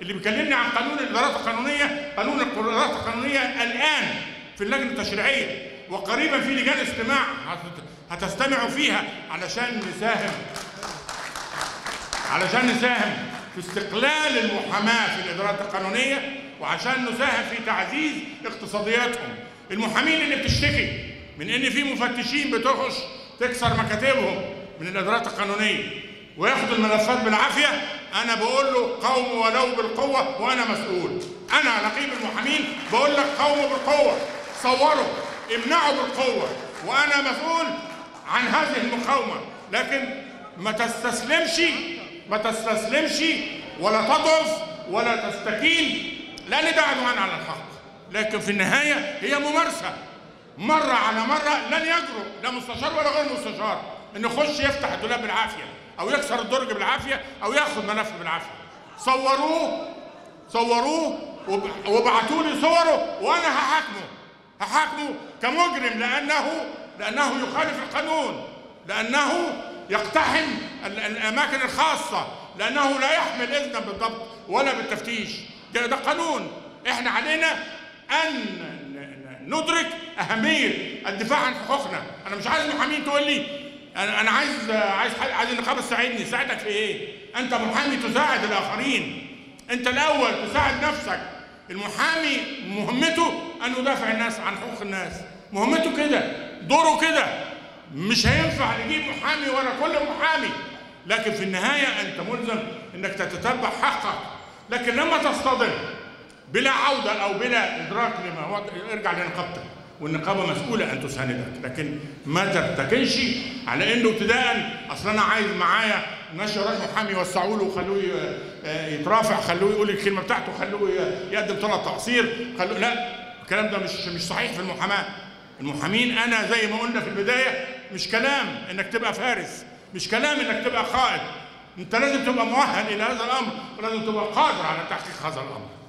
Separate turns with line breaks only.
اللي بيكلمني عن قانون الادارات القانونيه قانون الادارات القانونيه الان في اللجنه التشريعيه وقريبا في لجان استماع هت- هتستمعوا فيها علشان نساهم علشان نساهم في استقلال المحاماة في الإدارات القانونية وعشان نساهم في تعزيز اقتصادياتهم المحامين اللي بتشتكي من ان في مفتشين بتخش تكسر مكاتبهم من الإدارات القانونية وياخدوا الملفات بالعافية أنا بقول له قوموا ولو بالقوة وأنا مسؤول أنا نقيب المحامين بقول لك قوموا بالقوة صوروا امنعوا بالقوة وأنا مسؤول عن هذه المقاومة لكن ما تستسلمش ما تستسلمش ولا تضعف ولا تستكين لأن ده عدوان على الحق لكن في النهاية هي ممارسة مرة على مرة لن يجرؤ لا مستشار ولا غير مستشار إنه يخش يفتح الدولاب بالعافية أو يكسر الدرج بالعافية أو ياخد ملف بالعافية صوروه صوروه وب- وابعتوا لي صوره وأنا هحاكمه هحاكمه كمجرم لأنه لأنه يخالف القانون لأنه يقتحم ال- الأماكن الخاصة لأنه لا يحمل إذنا بالضبط ولا بالتفتيش ده, ده قانون إحنا علينا أن ن- ن- ندرك أهمية الدفاع عن حقوقنا أنا مش عايز محامين تقول لي أنا أنا عايز عايز حد- عايز النقابة تساعدني ساعدك في إيه؟ أنت محامي تساعد الآخرين أنت الأول تساعد نفسك المحامي مهمته أن يدافع الناس عن حقوق الناس مهمته كده دوره كده مش هينفع نجيب محامي ولا كل محامي لكن في النهاية أنت ملزم أنك تتتبع حقك لكن لما تصطدم بلا عودة أو بلا إدراك لما هو ارجع لنقابتك والنقابة مسؤولة أن تساندك لكن ما تتكلش على إنه ابتداء أصل أنا عايز معايا ماشي راجل محامي يوسعوا له وخلوه ي- آه، يترافع خلوه يقول الكلمة بتاعته خلوه ي- يقدم طلب تقصير خلوه لا الكلام ده مش مش صحيح في المحاماة المحامين أنا زي ما قلنا في البداية مش كلام إنك تبقى فارس مش كلام إنك تبقى قائد أنت لازم تبقى مؤهل إلى هذا الأمر ولازم تبقى قادر على تحقيق هذا الأمر